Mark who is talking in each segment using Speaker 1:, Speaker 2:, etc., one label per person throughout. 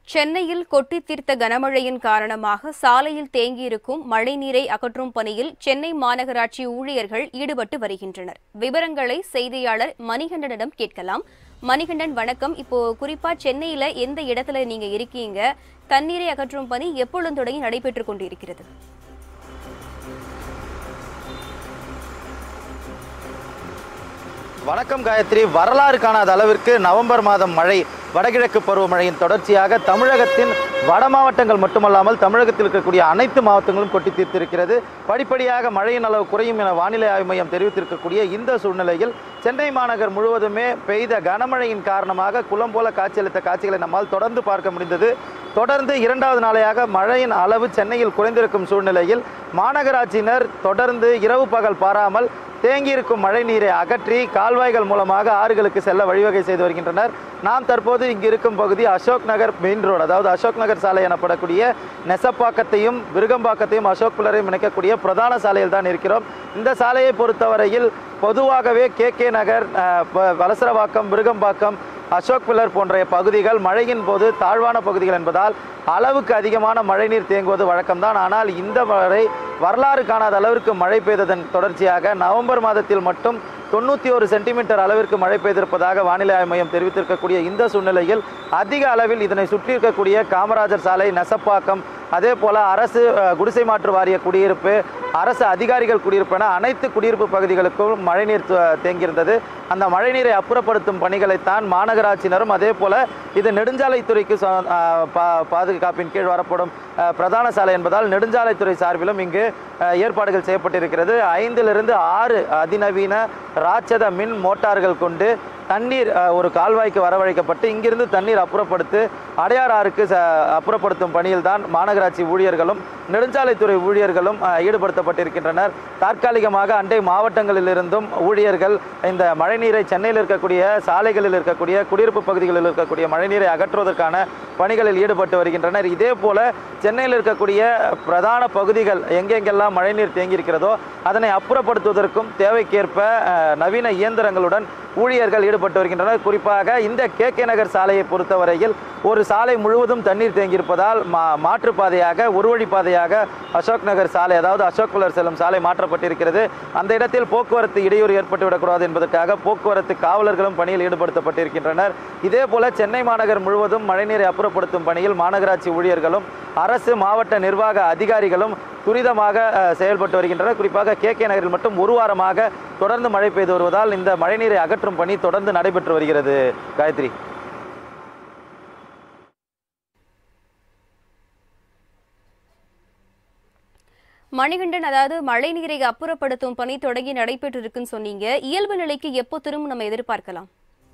Speaker 1: சென்னையில் கொட்டி தீர்த்த கனமழையின் காரணமாக சாலையில் தேங்கியிருக்கும் மழைநீரை அகற்றும் பணியில் சென்னை மாநகராட்சி ஊழியர்கள் ஈடுபட்டு வருகின்றனர் விவரங்களை செய்தியாளர் மணிகண்டனிடம் கேட்கலாம் மணிகண்டன் வணக்கம் இப்போ குறிப்பா சென்னையில எந்த இடத்துல நீங்க இருக்கீங்க தண்ணீரை அகற்றும் பணி எப்பொழுது தொடங்கி நடைபெற்றுக் கொண்டிருக்கிறது
Speaker 2: வணக்கம் காயத்ரி வரலாறு காணாத அளவிற்கு நவம்பர் மாதம் மழை வடகிழக்கு பருவமழையின் தொடர்ச்சியாக தமிழகத்தின் வட மாவட்டங்கள் மட்டுமல்லாமல் தமிழகத்தில் இருக்கக்கூடிய அனைத்து மாவட்டங்களும் கொட்டி தீர்த்திருக்கிறது படிப்படியாக மழையின் அளவு குறையும் என வானிலை ஆய்வு மையம் தெரிவித்திருக்கக்கூடிய இந்த சூழ்நிலையில் சென்னை மாநகர் முழுவதுமே பெய்த கனமழையின் காரணமாக குளம் போல காட்சியளித்த காட்சிகளை நம்மால் தொடர்ந்து பார்க்க முடிந்தது தொடர்ந்து இரண்டாவது நாளையாக மழையின் அளவு சென்னையில் குறைந்திருக்கும் சூழ்நிலையில் மாநகராட்சியினர் தொடர்ந்து இரவு பகல் பாராமல் தேங்கியிருக்கும் மழை நீரை அகற்றி கால்வாய்கள் மூலமாக ஆறுகளுக்கு செல்ல வழிவகை செய்து வருகின்றனர் நாம் தற்போது இங்கு இருக்கும் பகுதி அசோக் நகர் மெயின் ரோடு அதாவது அசோக் நகர் சாலை எனப்படக்கூடிய நெசப்பாக்கத்தையும் விருகம்பாக்கத்தையும் அசோக் புலரையும் இணைக்கக்கூடிய பிரதான சாலையில் தான் இருக்கிறோம் இந்த சாலையை பொறுத்தவரையில் பொதுவாகவே கே கே நகர் அஹ், ப- வலசரவாக்கம் விருகம்பாக்கம் அசோக் பில்லர் போன்ற பகுதிகள் மழையின் போது தாழ்வான பகுதிகள் என்பதால் அளவுக்கு அதிகமான மழைநீர் தேங்குவது வழக்கம்தான் ஆனால் இந்த மழை வரலாறு காணாத அளவிற்கு மழை பெய்ததன் தொடர்ச்சியாக நவம்பர் மாதத்தில் மட்டும் தொண்ணூற்றி ஒரு சென்டிமீட்டர் அளவிற்கு மழை பெய்திருப்பதாக வானிலை ஆய்வு மையம் தெரிவித்திருக்கக்கூடிய இந்த சூழ்நிலையில் அதிக அளவில் இதனை சுற்றி இருக்கக்கூடிய காமராஜர் சாலை நெசப்பாக்கம் அதே போல அரசு அஹ், குடிசை மாற்று வாரிய குடியிருப்பு அரசு அதிகாரிகள் குடியிருப்பு என அனைத்து குடியிருப்பு பகுதிகளுக்கும் மழைநீர் து- தேங்கியிருந்தது அந்த மழைநீரை அப்புறப்படுத்தும் பணிகளைத்தான் மாநகராட்சியினரும் அதே போல இது நெடுஞ்சாலைத்துறைக்கு சொ- அஹ், பா- பாதுகாப்பின் கீழ் வரப்படும் அஹ், பிரதான சாலை என்பதால் நெடுஞ்சாலைத்துறை சார்பிலும் இங்கு அஹ், ஏற்பாடுகள் செய்யப்பட்டிருக்கிறது ஐந்திலிருந்து ஆறு அதிநவீன ராட்சத மின் மோட்டார்கள் கொண்டு தண்ணீர் அஹ், ஒரு கால்வாய்க்கு வரவழைக்கப்பட்டு இங்கிருந்து தண்ணீர் அப்புறப்படுத்து அடையார் ஆறுக்கு ச- அப்புறப்படுத்தும் பணியில் தான் மாநகராட்சி ஊழியர்களும் நெடுஞ்சாலைத்துறை ஊழியர்களும் அஹ், ஈடுபடுத்தப்பட்டிருக்கின்றனர் தற்காலிகமாக அண்டை மாவட்டங்களிலிருந்தும் ஊழியர்கள் இந்த மழைநீரை சென்னையில் இருக்கக்கூடிய சாலைகளில் இருக்கக்கூடிய குடியிருப்பு பகுதிகளில் இருக்கக்கூடிய மழைநீரை அகற்றுவதற்கான பணிகளில் ஈடுபட்டு வருகின்றனர் இதே போல சென்னையில் இருக்கக்கூடிய பிரதான பகுதிகள் எங்கெங்கெல்லாம் மழைநீர் தேங்கியிருக்கிறதோ அதனை அப்புறப்படுத்துவதற்கும் தேவைக்கேற்ப அஹ், நவீன இயந்திரங்களுடன் ஊழியர்கள் ஈடுபட்டு வருகின்றனர் குறிப்பாக இந்த கே கே நகர் சாலையை பொறுத்தவரையில் ஒரு சாலை முழுவதும் தண்ணீர் தேங்கியிருப்பதால் மா மாற்றுப்பாதையாக ஒரு வழி பாதையாக அசோக் நகர் சாலை அதாவது அசோக் புலர் செல்லும் சாலை மாற்றப்பட்டிருக்கிறது அந்த இடத்தில் போக்குவரத்து இடையூறு ஏற்பட்டு விடக்கூடாது என்பதற்காக போக்குவரத்து காவலர்களும் பணியில் ஈடுபடுத்தப்பட்டிருக்கின்றனர் இதே போல சென்னை மாநகர் முழுவதும் மழைநீரை அப்புறப்படுத்தும் பணியில் மாநகராட்சி ஊழியர்களும் அரசு மாவட்ட நிர்வாக அதிகாரிகளும் துரிதமாக அஹ், செயல்பட்டு வருகின்றனர் குறிப்பாக கே கே நகரில் மட்டும் ஒரு வாரமாக தொடர்ந்து மழை பெய்து வருவதால் இந்த மழைநீரை அகற்றும் பணி தொடர்ந்து நடைபெற்று வருகிறது காயத்ரி
Speaker 1: மணிகண்டன் அதாவது மழை நீரை அப்புறப்படுத்தும் பணி தொடங்கி நடைபெற்று இருக்குன்னு சொன்னீங்க இயல்பு நிலைக்கு எப்போ திரும்ப நம்ம எதிர்பார்க்கலாம்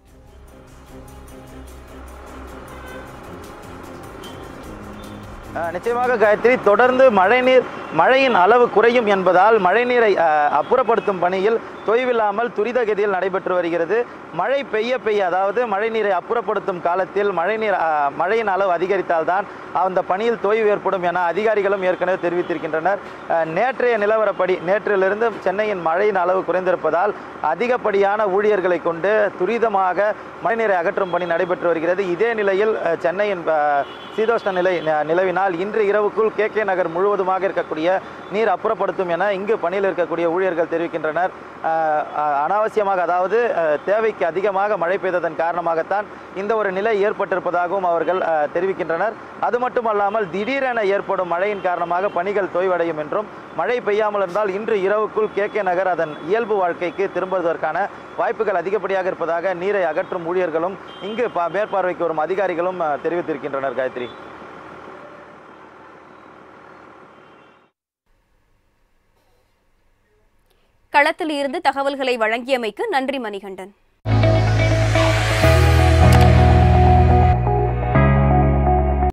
Speaker 2: அஹ், நிச்சயமாக காயத்ரி தொடர்ந்து மழைநீர் மழையின் அளவு குறையும் என்பதால் மழைநீரை அஹ், அப்புறப்படுத்தும் பணியில் தொய்வில்லாமல் துரித கதியில் நடைபெற்று வருகிறது மழை பெய்ய பெய்ய அதாவது மழைநீரை அப்புறப்படுத்தும் காலத்தில் மழைநீர் அஹ், மழையின் அளவு அதிகரித்தால்தான் அந்த பணியில் தொய்வு ஏற்படும் என அதிகாரிகளும் ஏற்கனவே தெரிவித்திருக்கின்றனர் அஹ், நேற்றைய நிலவரப்படி நேற்றிலிருந்து சென்னையின் மழையின் அளவு குறைந்திருப்பதால் அதிகப்படியான ஊழியர்களை கொண்டு துரிதமாக மழைநீரை அகற்றும் பணி நடைபெற்று வருகிறது இதே நிலையில் அஹ், சென்னையின் அஹ், சீதோஷ்ண நிலை ந- நிலவினால் இன்று இரவுக்குள் கே கே நகர் முழுவதுமாக இருக்கக்கூடிய நீர் அப்புறப்படுத்தும் என இங்கு பணியில் இருக்கக்கூடிய ஊழியர்கள் தெரிவிக்கின்றனர் அஹ், அஹ், அனாவசியமாக அதாவது அஹ், தேவைக்கு அதிகமாக மழை பெய்ததன் காரணமாகத்தான் இந்த ஒரு நிலை ஏற்பட்டிருப்பதாகவும் அவர்கள் அஹ், தெரிவிக்கின்றனர் அது மட்டுமல்லாமல் திடீரென ஏற்படும் மழையின் காரணமாக பணிகள் தொய்வடையும் என்றும் மழை பெய்யாமல் இருந்தால் இன்று இரவுக்குள் கே கே நகர் அதன் இயல்பு வாழ்க்கைக்கு திரும்புவதற்கான வாய்ப்புகள் அதிகப்படியாக இருப்பதாக நீரை அகற்றும் ஊழியர்களும் இங்கு பா- மேற்பார்வைக்கு வரும் அதிகாரிகளும் அஹ், தெரிவித்திருக்கின்றனர் காயத்ரி
Speaker 1: களத்தில் இருந்து தகவல்களை வழங்கியமைக்கு நன்றி மணிகண்டன்